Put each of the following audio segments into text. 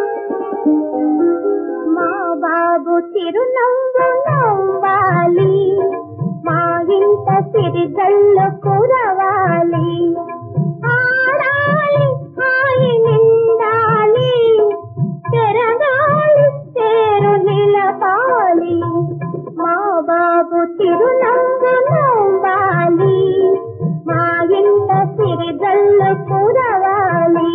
మా బాబు చిరునవ్వు నవ్వాలి మా ఇంట సిరిగల్లు కురవాలి ఆడాలి హాయి నిండాలి తెరగాలి తేరు నిలపాలి మా బాబు చిరునవ్వు నవ్వాలి మా ఇంట సిరిగల్లు కురవాలి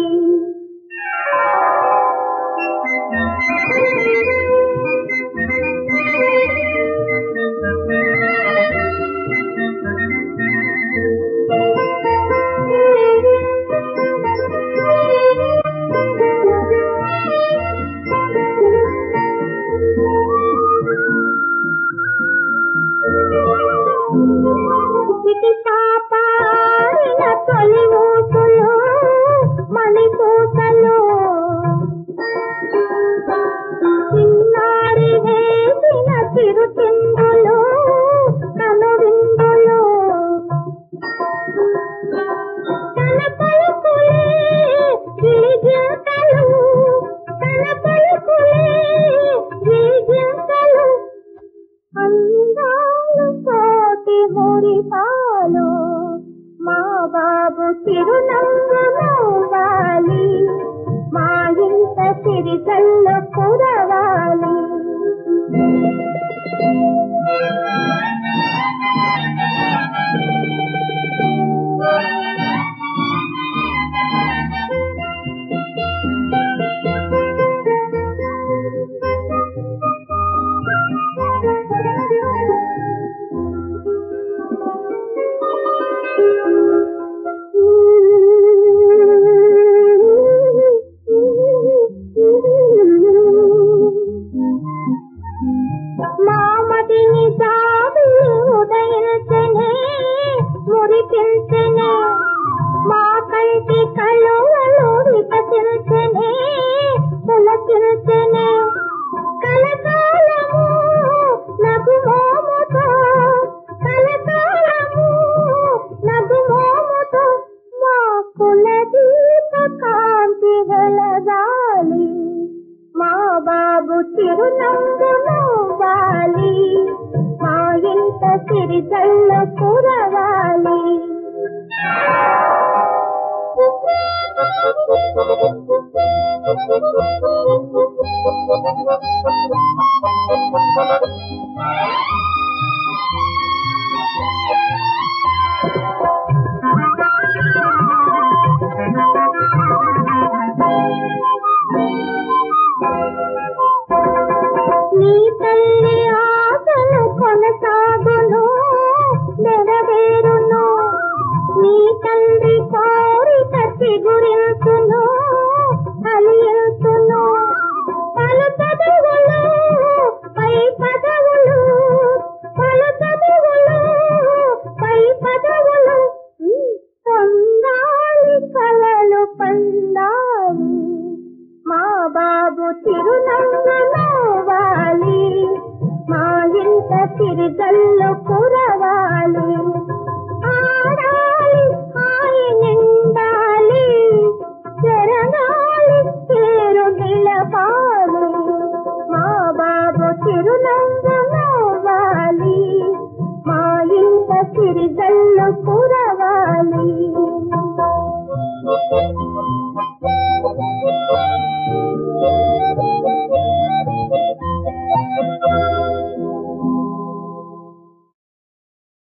చిటి పాపారిన తొలి ఊసులు మణిపూసలు చిన్నారి వేసిన చిరు చిందులు కనువిందులు తన పలుకులే గిలిగింతలు తన పలుకులే గిలిగింతలు అందాలు కోటి మురిపాలు మా బాబు చిరునవ్వు నవ్వాలి మా ఇంట సిరికల్లు కురవాలి మామదిని జాబిలి ఉదయించనే మురిపించనే మా కంటి కళ్ళువలు వికసించనే పులకించనే కలకాలము నగు మోముతో కలకాలము నగు మోముతో మా కుల దీప కాంతి వెలగాలి మా బాబు చిరునవ్వు నవ్వాలి మా ఇంట సిరిగల్ల కురవాలి నీ తల్లి ఆశలు కొనసాగును నెరవేరును నీ తండ్రి కోరిక చిగురించును కలియుతును పలు చదువులు పై పదవులు పలు చదువులు పై పదవులు ఉమ్, పొందాలి కలలు పండాలి మా బాబు చిరునవ్వు నవ్వాలి మా ఇంట సిరిగల్లు కురవాలి